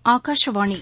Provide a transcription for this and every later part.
ஆகாஷவாணி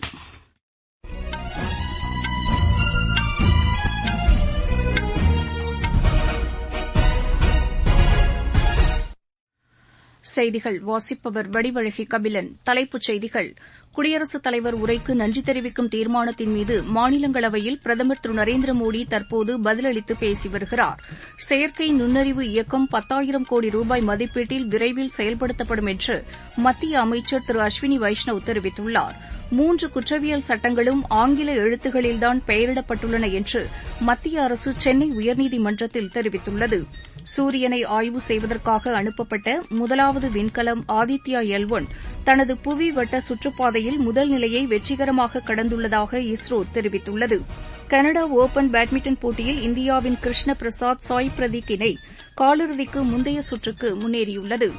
செய்திகள் வாசிப்பவர் வடிவழகி கபிலன் தலைப்புச் செய்திகள் குடியரசுத் தலைவர் உரைக்கு நன்றி தெரிவிக்கும் தீர்மானத்தின் மீது மாநிலங்களவையில் பிரதமர் திரு நரேந்திர மோடி தற்போது பதிலளித்து பேசி வருகிறார் செயற்கை நுண்ணறிவு இயக்கம் பத்தாயிரம் கோடி ரூபாய் மதிப்பீட்டில் விரைவில் செயல்படுத்தப்படும் என்று மத்திய அமைச்சர் திரு அஸ்வினி வைஷ்ணவ் தெரிவித்துள்ளார் மூன்று குற்றவியல் சட்டங்களும் ஆங்கில எழுத்துகளில்தான் பெயரிடப்பட்டுள்ளன என்று மத்திய அரசு சென்னை உயர்நீதிமன்றத்தில் தெரிவித்துள்ளது சூரியனை ஆய்வு செய்வதற்காக அனுப்பப்பட்ட முதலாவது விண்கலம் ஆதித்யா எல் ஒன் தனது புவி வட்ட சுற்றுப்பாதையில் முதல் நிலையை வெற்றிகரமாக கடந்துள்ளதாக இஸ்ரோ தெரிவித்துள்ளது கனடா ஒபன் பேட்மிண்டன் போட்டியில் இந்தியாவின் கிருஷ்ண பிரசாத் சாய் பிரதீக் இணை காலிறுதிக்கு முந்தைய சுற்றுக்கு முன்னேறியுள்ளது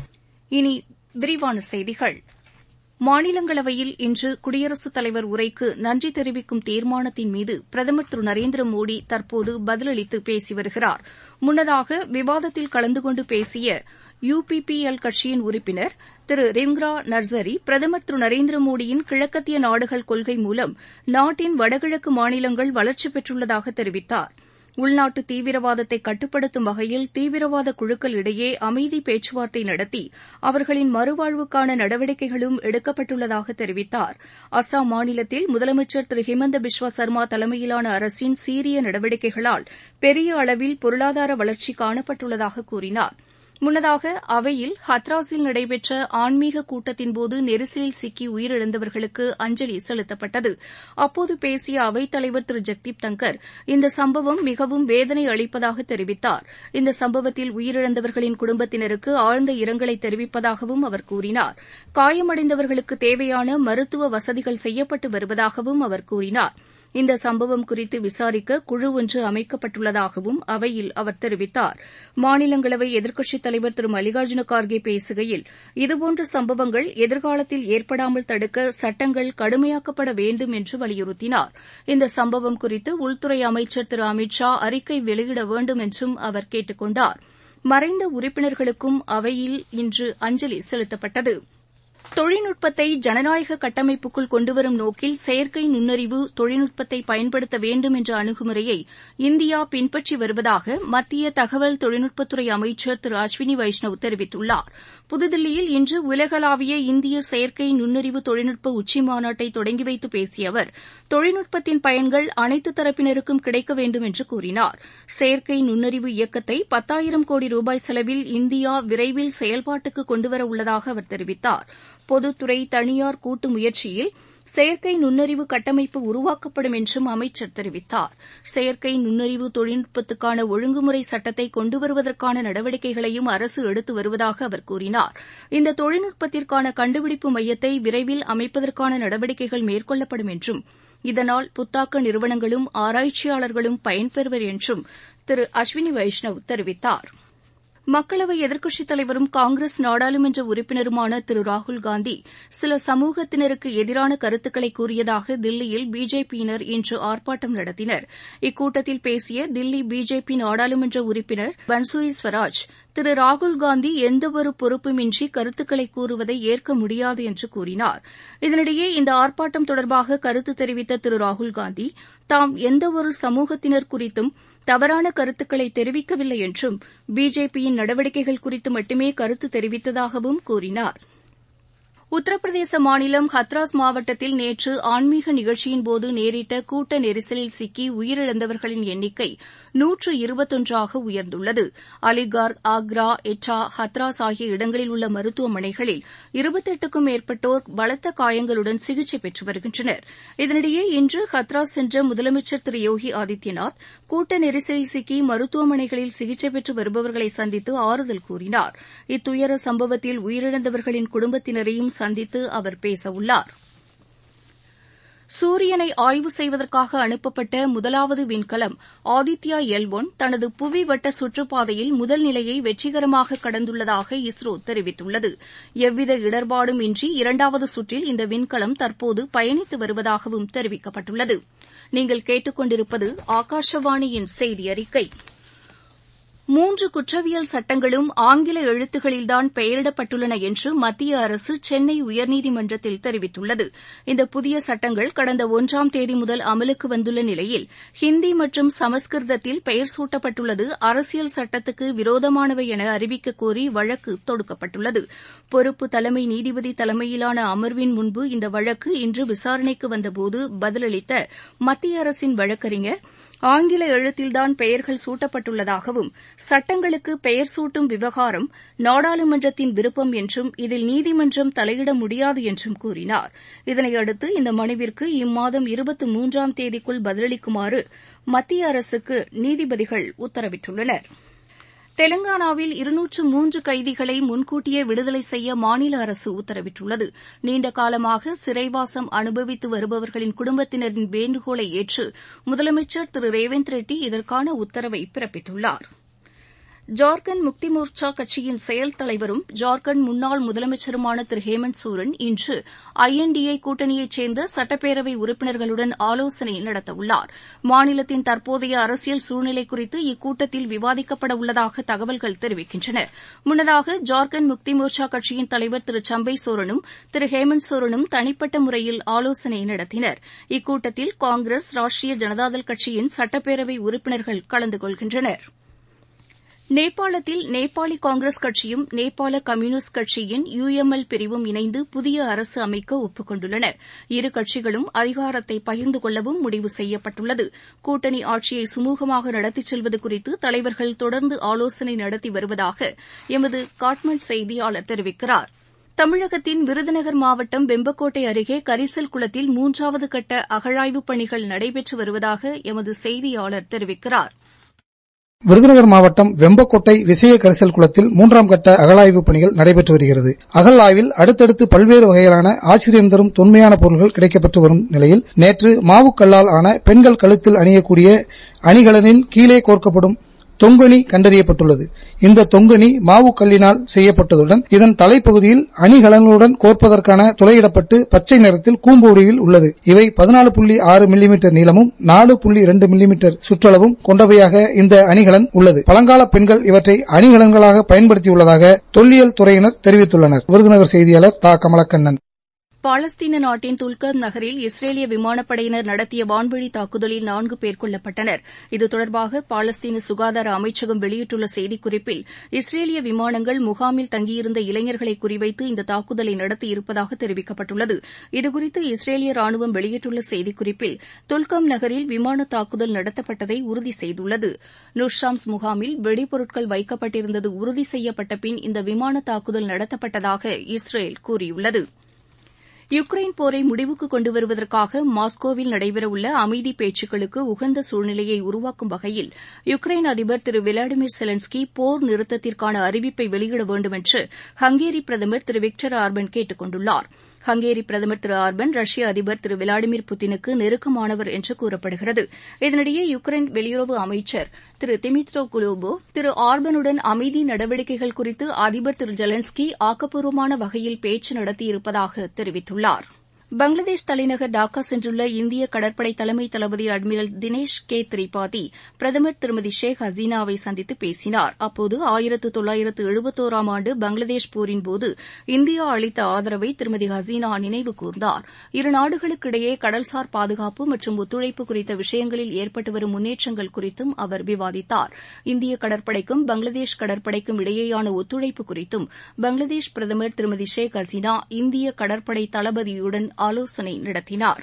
இனி விரிவான செய்திகள் மாநிலங்களவையில் இன்று குடியரசுத் தலைவர் உரைக்கு நன்றி தெரிவிக்கும் தீர்மானத்தின் மீது பிரதமர் திரு நரேந்திர மோடி தற்போது பதிலளித்து பேசி வருகிறார் முன்னதாக விவாதத்தில் கலந்து கொண்டு பேசிய யுபிபிஎல் கட்சியின் உறுப்பினர் திரு ரிங்ரா நர்சரி பிரதமர் திரு நரேந்திர மோடியின் கிழக்கத்திய நாடுகள் கொள்கை மூலம் நாட்டின் வடகிழக்கு மாநிலங்கள் வளர்ச்சி பெற்றுள்ளதாக தெரிவித்தாா் உள்நாட்டு தீவிரவாதத்தை கட்டுப்படுத்தும் வகையில் தீவிரவாத குழுக்கள் இடையே அமைதி பேச்சுவார்த்தை நடத்தி அவர்களின் மறுவாழ்வுக்கான நடவடிக்கைகளும் எடுக்கப்பட்டுள்ளதாக தெரிவித்தார் அஸ்ஸாம் மாநிலத்தில் முதலமைச்சர் திரு ஹிமந்த பிஸ்வா சர்மா தலைமையிலான அரசின் சீரிய நடவடிக்கைகளால் பெரிய அளவில் பொருளாதார வளர்ச்சி காணப்பட்டுள்ளதாக கூறினாா் முன்னதாக அவையில் ஹத்ராஸில் நடைபெற்ற ஆன்மீக கூட்டத்தின்போது நெரிசலில் சிக்கி உயிரிழந்தவர்களுக்கு அஞ்சலி செலுத்தப்பட்டது அப்போது பேசிய அவைத்தலைவர் திரு ஜெக்தீப் தங்கர் இந்த சம்பவம் மிகவும் வேதனை அளிப்பதாக தெரிவித்தார் இந்த சம்பவத்தில் உயிரிழந்தவர்களின் குடும்பத்தினருக்கு ஆழ்ந்த இரங்கலை தெரிவிப்பதாகவும் அவர் கூறினார் காயமடைந்தவர்களுக்கு தேவையான மருத்துவ வசதிகள் செய்யப்பட்டு வருவதாகவும் அவர் கூறினார் இந்த சம்பவம் குறித்து விசாரிக்க குழு ஒன்று அமைக்கப்பட்டுள்ளதாகவும் அவையில் அவர் தெரிவித்தார் மாநிலங்களவை எதிர்க்கட்சித் தலைவர் திரு மல்லிகார்ஜுன கார்கே பேசுகையில் இதுபோன்ற சம்பவங்கள் எதிர்காலத்தில் ஏற்படாமல் தடுக்க சட்டங்கள் கடுமையாக்கப்பட வேண்டும் என்று வலியுறுத்தினார் இந்த சம்பவம் குறித்து உள்துறை அமைச்சர் திரு அமித் ஷா அறிக்கை வெளியிட வேண்டும் என்றும் அவர் கேட்டுக் கொண்டார் மறைந்த உறுப்பினர்களுக்கும் அவையில் இன்று அஞ்சலி செலுத்தப்பட்டது தொழில்நுட்பத்தை ஜனநாயக கட்டமைப்புக்குள் கொண்டுவரும் நோக்கில் செயற்கை நுண்ணறிவு தொழில்நுட்பத்தை பயன்படுத்த வேண்டும் என்ற அணுகுமுறையை இந்தியா பின்பற்றி வருவதாக மத்திய தகவல் தொழில்நுட்பத்துறை அமைச்சர் திரு அஸ்வினி வைஷ்ணவ் தெரிவித்துள்ளார் புதுதில்லியில் இன்று உலகளாவிய இந்திய செயற்கை நுண்ணறிவு தொழில்நுட்ப உச்சிமாநாட்டை தொடங்கி வைத்து பேசிய அவர் தொழில்நுட்பத்தின் பயன்கள் அனைத்து தரப்பினருக்கும் கிடைக்க வேண்டும் என்று கூறினார் செயற்கை நுண்ணறிவு இயக்கத்தை பத்தாயிரம் கோடி ரூபாய் செலவில் இந்தியா விரைவில் செயல்பாட்டுக்கு கொண்டுவர உள்ளதாக அவர் தெரிவித்தார் பொதுத்துறை தனியார் கூட்டு முயற்சியில் செயற்கை நுண்ணறிவு கட்டமைப்பு உருவாக்கப்படும் என்றும் அமைச்சர் தெரிவித்தார் செயற்கை நுண்ணறிவு தொழில்நுட்பத்துக்கான ஒழுங்குமுறை சட்டத்தை கொண்டு வருவதற்கான நடவடிக்கைகளையும் அரசு எடுத்து வருவதாக அவர் கூறினார் இந்த தொழில்நுட்பத்திற்கான கண்டுபிடிப்பு மையத்தை விரைவில் அமைப்பதற்கான நடவடிக்கைகள் மேற்கொள்ளப்படும் என்றும் இதனால் புத்தாக்க நிறுவனங்களும் ஆராய்ச்சியாளர்களும் பயன்பெறுவர் என்றும் திரு அஸ்வினி வைஷ்ணவ் தெரிவித்தாா் மக்களவை எதிர்க்கட்சித் தலைவரும் காங்கிரஸ் நாடாளுமன்ற உறுப்பினருமான திரு ராகுல்காந்தி சில சமூகத்தினருக்கு எதிரான கருத்துக்களை கூறியதாக தில்லியில் பிஜேபியினர் இன்று ஆர்ப்பாட்டம் நடத்தினர் இக்கூட்டத்தில் பேசிய தில்லி பிஜேபி நாடாளுமன்ற உறுப்பினர் பன்சூரி ஸ்வராஜ் திரு ராகுல்காந்தி எந்தவொரு பொறுப்புமின்றி கருத்துக்களை கூறுவதை ஏற்க முடியாது என்று கூறினார் இதனிடையே இந்த ஆர்ப்பாட்டம் தொடர்பாக கருத்து தெரிவித்த திரு ராகுல்காந்தி தாம் எந்தவொரு சமூகத்தினர் குறித்தும் தவறான கருத்துக்களை தெரிவிக்கவில்லை என்றும் பிஜேபியின் நடவடிக்கைகள் குறித்து மட்டுமே கருத்து தெரிவித்ததாகவும் கூறினார் உத்தரப்பிரதேச மாநிலம் ஹத்ராஸ் மாவட்டத்தில் நேற்று ஆன்மீக நிகழ்ச்சியின்போது நேரிட்ட கூட்ட நெரிசலில் சிக்கி உயிரிழந்தவர்களின் எண்ணிக்கை நூற்று இருபத்தொன்றாக உயர்ந்துள்ளது அலிகார் ஆக்ரா எட்டா ஹத்ராஸ் ஆகிய இடங்களில் உள்ள மருத்துவமனைகளில் இருபத்தெட்டுக்கும் மேற்பட்டோர் பலத்த காயங்களுடன் சிகிச்சை பெற்று வருகின்றனர் இதனிடையே இன்று ஹத்ராஸ் சென்ற முதலமைச்சர் திரு யோகி ஆதித்யநாத் கூட்ட நெரிசலில் சிக்கி மருத்துவமனைகளில் சிகிச்சை பெற்று வருபவர்களை சந்தித்து ஆறுதல் கூறினார் இத்துயர சம்பவத்தில் உயிரிழந்தவர்களின் குடும்பத்தினரையும் சந்தித்து அவர் பேசவுள்ளார் சூரியனை ஆய்வு செய்வதற்காக அனுப்பப்பட்ட முதலாவது விண்கலம் ஆதித்யா எல் ஒன் தனது புவி வட்ட சுற்றுப்பாதையில் முதல் நிலையை வெற்றிகரமாக கடந்துள்ளதாக இஸ்ரோ தெரிவித்துள்ளது எவ்வித இடர்பாடும் இன்றி இரண்டாவது சுற்றில் இந்த விண்கலம் தற்போது பயணித்து வருவதாகவும் தெரிவிக்கப்பட்டுள்ளது நீங்கள் கேட்டுக் கொண்டிருப்பது ஆகாஷவாணியின் செய்தி அறிக்கை மூன்று குற்றவியல் சட்டங்களும் ஆங்கில எழுத்துகளில்தான் பெயரிடப்பட்டுள்ளன என்று மத்திய அரசு சென்னை உயர்நீதிமன்றத்தில் தெரிவித்துள்ளது இந்த புதிய சட்டங்கள் கடந்த ஒன்றாம் தேதி முதல் அமலுக்கு வந்துள்ள நிலையில் ஹிந்தி மற்றும் சமஸ்கிருதத்தில் பெயர் சூட்டப்பட்டுள்ளது அரசியல் சட்டத்துக்கு விரோதமானவை என அறிவிக்க கோரி வழக்கு தொடுக்கப்பட்டுள்ளது பொறுப்பு தலைமை நீதிபதி தலைமையிலான அமர்வின் முன்பு இந்த வழக்கு இன்று விசாரணைக்கு வந்தபோது பதிலளித்த மத்திய அரசின் வழக்கறிஞர் ஆங்கில எழுத்தில்தான் பெயர்கள் சூட்டப்பட்டுள்ளதாகவும் சட்டங்களுக்கு பெயர் சூட்டும் விவகாரம் நாடாளுமன்றத்தின் விருப்பம் என்றும் இதில் நீதிமன்றம் தலையிட முடியாது என்றும் கூறினார் இதனையடுத்து இந்த மனுவிற்கு இம்மாதம் இருபத்தி மூன்றாம் தேதிக்குள் பதிலளிக்குமாறு மத்திய அரசுக்கு நீதிபதிகள் உத்தரவிட்டுள்ளனா் தெலங்கானாவில் இருநூற்று மூன்று கைதிகளை முன்கூட்டியே விடுதலை செய்ய மாநில அரசு உத்தரவிட்டுள்ளது நீண்ட காலமாக சிறைவாசம் அனுபவித்து வருபவர்களின் குடும்பத்தினரின் வேண்டுகோளை ஏற்று முதலமைச்சர் திரு ரேவந்த் ரெட்டி இதற்கான உத்தரவை பிறப்பித்துள்ளாா் ஜார்க்கண்ட் முக்தி மோர்ச்சா கட்சியின் செயல் தலைவரும் ஜார்க்கண்ட் முன்னாள் முதலமைச்சருமான திரு ஹேமந்த் சோரன் இன்று ஐ என் டி ஏ கூட்டணியைச் சேர்ந்த சட்டப்பேரவை உறுப்பினர்களுடன் ஆலோசனை நடத்தவுள்ளார் மாநிலத்தின் தற்போதைய அரசியல் சூழ்நிலை குறித்து இக்கூட்டத்தில் விவாதிக்கப்பட உள்ளதாக தகவல்கள் தெரிவிக்கின்றன முன்னதாக ஜார்க்கண்ட் முக்தி மோர்ச்சா கட்சியின் தலைவர் திரு சம்பை சோரனும் திரு ஹேமந்த் சோரனும் தனிப்பட்ட முறையில் ஆலோசனை நடத்தினர் இக்கூட்டத்தில் காங்கிரஸ் ராஷ்டிரிய ஜனதாதள் கட்சியின் சட்டப்பேரவை உறுப்பினர்கள் கலந்து கொள்கின்றனா் நேபாளத்தில் நேபாளி காங்கிரஸ் கட்சியும் நேபாள கம்யூனிஸ்ட் கட்சியின் யு எம் எல் பிரிவும் இணைந்து புதிய அரசு அமைக்க ஒப்புக் கொண்டுள்ளன இரு கட்சிகளும் அதிகாரத்தை பகிர்ந்து கொள்ளவும் முடிவு செய்யப்பட்டுள்ளது கூட்டணி ஆட்சியை சுமூகமாக நடத்திச் செல்வது குறித்து தலைவர்கள் தொடர்ந்து ஆலோசனை நடத்தி வருவதாக எமது காட்மண்ட் செய்தியாளர் தெரிவிக்கிறார் தமிழகத்தின் விருதுநகர் மாவட்டம் வெம்பக்கோட்டை அருகே கரிசல் குளத்தில் மூன்றாவது கட்ட அகழாய்வுப் பணிகள் நடைபெற்று வருவதாக எமது செய்தியாளர் தெரிவிக்கிறார் விருதுநகர் மாவட்டம் வெம்பக்கோட்டை விசய கரிசல் குளத்தில் மூன்றாம் கட்ட அகழாய்வுப் பணிகள் நடைபெற்று வருகிறது அகழாய்வில் அடுத்தடுத்து பல்வேறு வகையிலான ஆச்சரியம் தரும் தொன்மையான பொருள்கள் கிடைக்கப்பெற்று வரும் நிலையில் நேற்று மாவுக்கல்லால் ஆன பெண்கள் கழுத்தில் அணியக்கூடிய அணிகலனின் கீழே கோர்க்கப்படும் தொங்கணி கண்டறியப்பட்டுள்ளது இந்த தொங்கணி மாவுக்கல்லினால் செய்யப்பட்டதுடன் இதன் தலைப்பகுதியில் அணிகலன்களுடன் கோர்ப்பதற்கான துளையிடப்பட்டு பச்சை நிறத்தில் கூம்பு வடிவில் உள்ளது இவை பதினாலு புள்ளி ஆறு மில்லிமீட்டர் நீளமும் நாலு புள்ளி இரண்டு மில்லிமீட்டர் சுற்றளவும் கொண்டவையாக இந்த அணிகலன் உள்ளது பழங்கால பெண்கள் இவற்றை அணிகலன்களாக பயன்படுத்தியுள்ளதாக தொல்லியல் துறையினர் தெரிவித்துள்ளனர் விருதுநகர் செய்தியாளர் தா கமலக்கண்ணன் பாலஸ்தீன நாட்டின் துல்கர் நகரில் இஸ்ரேலிய விமானப்படையினர் நடத்திய வான்வழி தாக்குதலில் நான்கு பேர் கொல்லப்பட்டனர் இது தொடர்பாக பாலஸ்தீன சுகாதார அமைச்சகம் வெளியிட்டுள்ள செய்திக்குறிப்பில் இஸ்ரேலிய விமானங்கள் முகாமில் தங்கியிருந்த இளைஞர்களை குறிவைத்து இந்த தாக்குதலை நடத்தியிருப்பதாக தெரிவிக்கப்பட்டுள்ளது இதுகுறித்து இஸ்ரேலிய ராணுவம் வெளியிட்டுள்ள செய்திக்குறிப்பில் துல்கம் நகரில் விமான தாக்குதல் நடத்தப்பட்டதை உறுதி செய்துள்ளது நுர்ஷாம்ஸ் முகாமில் வெடிபொருட்கள் வைக்கப்பட்டிருந்தது உறுதி செய்யப்பட்ட பின் இந்த விமான தாக்குதல் நடத்தப்பட்டதாக இஸ்ரேல் கூறியுள்ளது யுக்ரைன் போரை முடிவுக்கு கொண்டு வருவதற்காக மாஸ்கோவில் நடைபெறவுள்ள அமைதி பேச்சுக்களுக்கு உகந்த சூழ்நிலையை உருவாக்கும் வகையில் யுக்ரைன் அதிபர் திரு விளாடிமிர் செலன்ஸ்கி போர் நிறுத்தத்திற்கான அறிவிப்பை வெளியிட வேண்டும் என்று ஹங்கேரி பிரதமர் திரு விக்டர் ஆர்பன் கேட்டுக் கொண்டுள்ளார் ஹங்கேரி பிரதமர் திரு ஆர்பன் ரஷ்ய அதிபர் திரு விளாடிமிர் புட்டினுக்கு நெருக்கமானவர் என்று கூறப்படுகிறது இதனிடையே யுக்ரைன் வெளியுறவு அமைச்சர் திரு திமித்ரோ குலோபோ திரு ஆர்பனுடன் அமைதி நடவடிக்கைகள் குறித்து அதிபர் திரு ஜெலன்ஸ்கி ஆக்கப்பூர்வமான வகையில் பேச்சு நடத்தியிருப்பதாக தெரிவித்துள்ளாா் பங்களாதேஷ் தலைநகர் டாக்கா சென்றுள்ள இந்திய கடற்படை தலைமை தளபதி அட்மிரல் தினேஷ் கே திரிபாதி பிரதமர் திருமதி ஷேக் ஹசீனாவை சந்தித்து பேசினார் அப்போது ஆயிரத்து தொள்ளாயிரத்து எழுபத்தோராம் ஆண்டு பங்களாதேஷ் போரின்போது இந்தியா அளித்த ஆதரவை திருமதி ஹசீனா நினைவு கூர்ந்தார் இரு நாடுகளுக்கிடையே கடல்சார் பாதுகாப்பு மற்றும் ஒத்துழைப்பு குறித்த விஷயங்களில் ஏற்பட்டு வரும் முன்னேற்றங்கள் குறித்தும் அவர் விவாதித்தார் இந்திய கடற்படைக்கும் பங்களாதேஷ் கடற்படைக்கும் இடையேயான ஒத்துழைப்பு குறித்தும் பங்களாதேஷ் பிரதமர் திருமதி ஷேக் ஹசீனா இந்திய கடற்படை தளபதியுடன் ஆலோசனை நடத்தினார்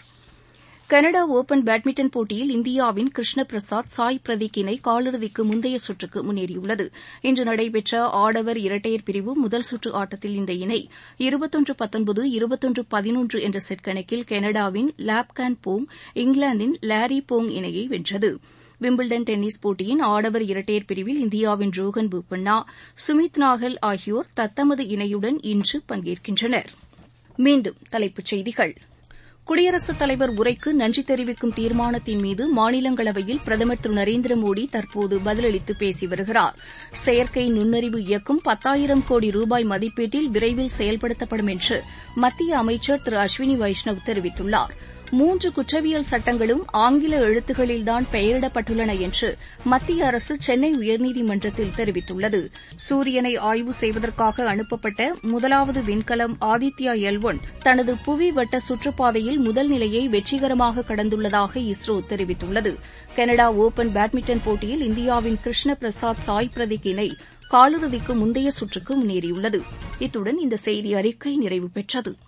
கனடா ஒபன் பேட்மிண்டன் போட்டியில் இந்தியாவின் கிருஷ்ண பிரசாத் சாய் பிரதீக் இணை காலிறுதிக்கு முந்தைய சுற்றுக்கு முன்னேறியுள்ளது இன்று நடைபெற்ற ஆடவர் இரட்டையர் பிரிவு முதல் சுற்று ஆட்டத்தில் இந்த இணை இருபத்தொன்று பத்தொன்பது இருபத்தொன்று பதினொன்று என்ற செட் கணக்கில் கனடாவின் லாப்கான் போங் இங்கிலாந்தின் லாரி போங் இணையை வென்றது விம்பிள்டன் டென்னிஸ் போட்டியின் ஆடவர் இரட்டையர் பிரிவில் இந்தியாவின் ரோஹன் போபண்ணா சுமித் நாகல் ஆகியோர் தத்தமது இணையுடன் இன்று பங்கேற்கின்றனர் மீண்டும் தலைப்புச் செய்திகள் குடியரசுத் தலைவர் உரைக்கு நன்றி தெரிவிக்கும் தீர்மானத்தின் மீது மாநிலங்களவையில் பிரதமர் திரு நரேந்திர மோடி தற்போது பதிலளித்து பேசி வருகிறார் செயற்கை நுண்ணறிவு இயக்கம் பத்தாயிரம் கோடி ரூபாய் மதிப்பீட்டில் விரைவில் செயல்படுத்தப்படும் என்று மத்திய அமைச்சர் திரு அஸ்வினி வைஷ்ணவ் தெரிவித்துள்ளார் மூன்று குற்றவியல் சட்டங்களும் ஆங்கில எழுத்துகளில்தான் பெயரிடப்பட்டுள்ளன என்று மத்திய அரசு சென்னை உயர்நீதிமன்றத்தில் தெரிவித்துள்ளது சூரியனை ஆய்வு செய்வதற்காக அனுப்பப்பட்ட முதலாவது விண்கலம் ஆதித்யா எல் ஒன் தனது புவி வட்ட சுற்றுப்பாதையில் முதல் நிலையை வெற்றிகரமாக கடந்துள்ளதாக இஸ்ரோ தெரிவித்துள்ளது கனடா ஒபன் பேட்மிண்டன் போட்டியில் இந்தியாவின் கிருஷ்ண பிரசாத் சாய் பிரதீக் இணை காலிறுதிக்கு முந்தைய சுற்றுக்கு முன்னேறியுள்ளது இத்துடன் இந்த செய்தி அறிக்கை நிறைவு பெற்றது